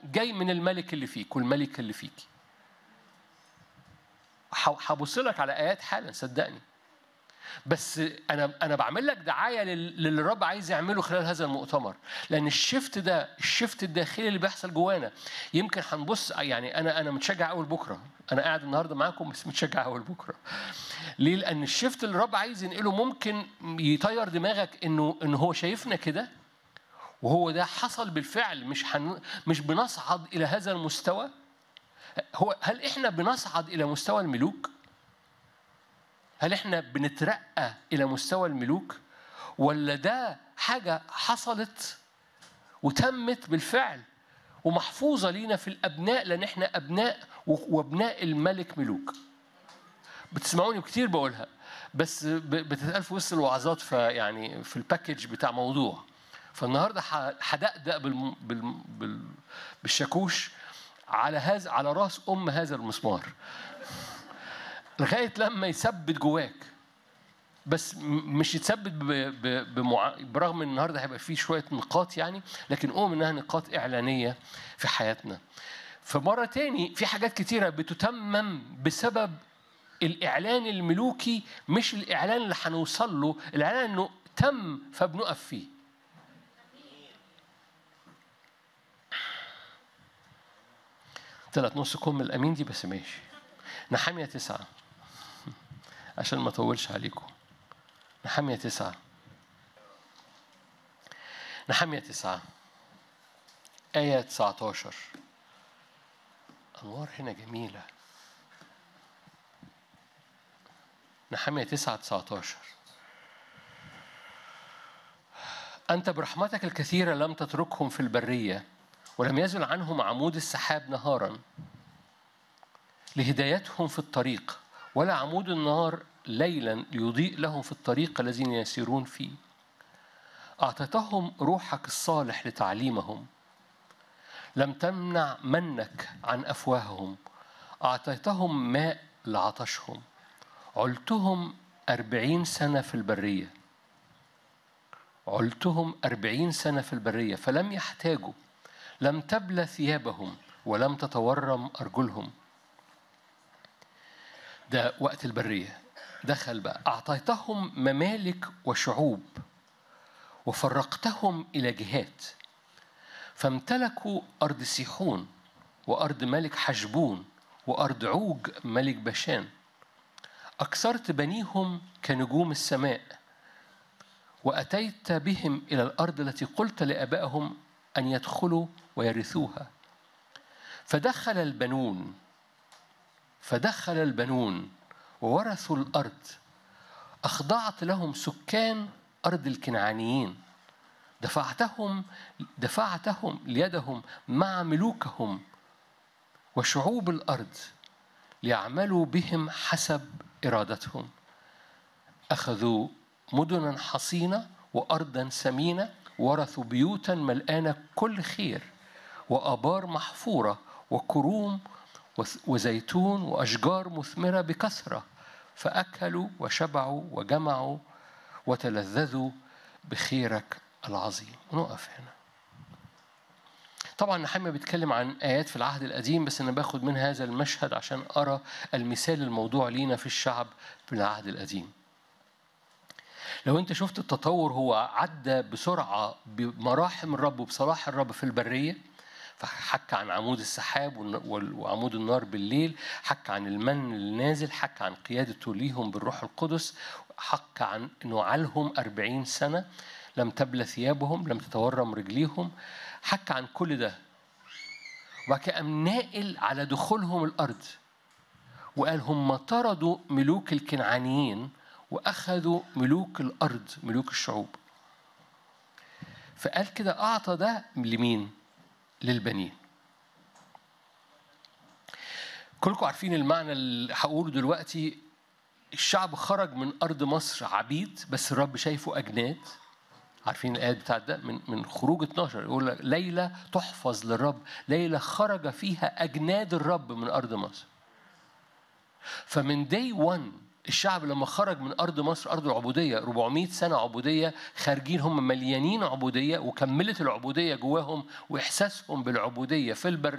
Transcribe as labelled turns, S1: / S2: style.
S1: جاي من الملك اللي فيك والملك اللي فيك هبص لك على ايات حالا صدقني بس انا انا بعمل لك دعايه لل- للي الرب عايز يعمله خلال هذا المؤتمر لان الشفت ده الشفت الداخلي اللي بيحصل جوانا يمكن هنبص يعني انا انا متشجع اول بكره انا قاعد النهارده معاكم بس متشجع اول بكره ليه لان الشفت اللي الرب عايز ينقله ممكن يطير دماغك انه انه هو شايفنا كده وهو ده حصل بالفعل مش حن... مش بنصعد الى هذا المستوى هو هل احنا بنصعد الى مستوى الملوك هل احنا بنترقى الى مستوى الملوك ولا ده حاجه حصلت وتمت بالفعل ومحفوظه لينا في الابناء لان احنا ابناء و- وابناء الملك ملوك بتسمعوني كتير بقولها بس ب- بتتقال في وسط الوعظات فيعني في الباكج بتاع موضوع فالنهارده ح- هدقدق بالم- بالم- بال- بالشاكوش على هذا على راس ام هذا المسمار لغايه لما يثبت جواك بس م- مش يتثبت ب- ب- بمع... برغم ان النهارده هيبقى فيه شويه نقاط يعني لكن اؤمن انها نقاط اعلانيه في حياتنا فمره تاني في حاجات كتيره بتتمم بسبب الاعلان الملوكي مش الاعلان اللي هنوصل له الاعلان انه تم فبنقف فيه طلعت نص كم الامين دي بس ماشي نحامية تسعة عشان ما اطولش عليكم نحامية تسعة نحامية تسعة آية 19 أنوار هنا جميلة نحامية تسعة 19 أنت برحمتك الكثيرة لم تتركهم في البرية ولم يزل عنهم عمود السحاب نهارا لهدايتهم في الطريق ولا عمود النار ليلا ليضيء لهم في الطريق الذين يسيرون فيه أعطيتهم روحك الصالح لتعليمهم لم تمنع منك عن أفواههم أعطيتهم ماء لعطشهم علتهم أربعين سنة في البرية علتهم أربعين سنة في البرية فلم يحتاجوا لم تبلى ثيابهم ولم تتورم أرجلهم ده وقت البرية دخل بقى أعطيتهم ممالك وشعوب وفرقتهم إلى جهات فامتلكوا أرض سيحون وأرض ملك حشبون وأرض عوج ملك بشان أكثرت بنيهم كنجوم السماء وأتيت بهم إلى الأرض التي قلت لآبائهم أن يدخلوا ويرثوها فدخل البنون فدخل البنون وورثوا الأرض أخضعت لهم سكان أرض الكنعانيين دفعتهم دفعتهم ليدهم مع ملوكهم وشعوب الأرض ليعملوا بهم حسب إرادتهم أخذوا مدنا حصينة وأرضا سمينة ورثوا بيوتا ملآنة كل خير وآبار محفورة وكروم وزيتون وأشجار مثمرة بكثرة فأكلوا وشبعوا وجمعوا وتلذذوا بخيرك العظيم ونقف هنا طبعا نحمية بيتكلم عن آيات في العهد القديم بس أنا باخد من هذا المشهد عشان أرى المثال الموضوع لينا في الشعب في العهد القديم لو انت شفت التطور هو عدى بسرعة بمراحم الرب وبصلاح الرب في البرية فحكى عن عمود السحاب وعمود النار بالليل حكى عن المن النازل حكى عن قيادته ليهم بالروح القدس حكى عن انه علهم أربعين سنة لم تبلى ثيابهم لم تتورم رجليهم حكى عن كل ده وبعد كده قام ناقل على دخولهم الأرض وقال هم طردوا ملوك الكنعانيين وأخذوا ملوك الأرض ملوك الشعوب فقال كده أعطى ده لمين؟ للبنين كلكم عارفين المعنى اللي هقوله دلوقتي الشعب خرج من أرض مصر عبيد بس الرب شايفه أجناد عارفين الآيات بتاعت ده من من خروج 12 يقول لك ليلة تحفظ للرب ليلة خرج فيها أجناد الرب من أرض مصر فمن داي 1 الشعب لما خرج من ارض مصر ارض العبوديه 400 سنه عبوديه خارجين هم مليانين عبوديه وكملت العبوديه جواهم واحساسهم بالعبوديه في البريه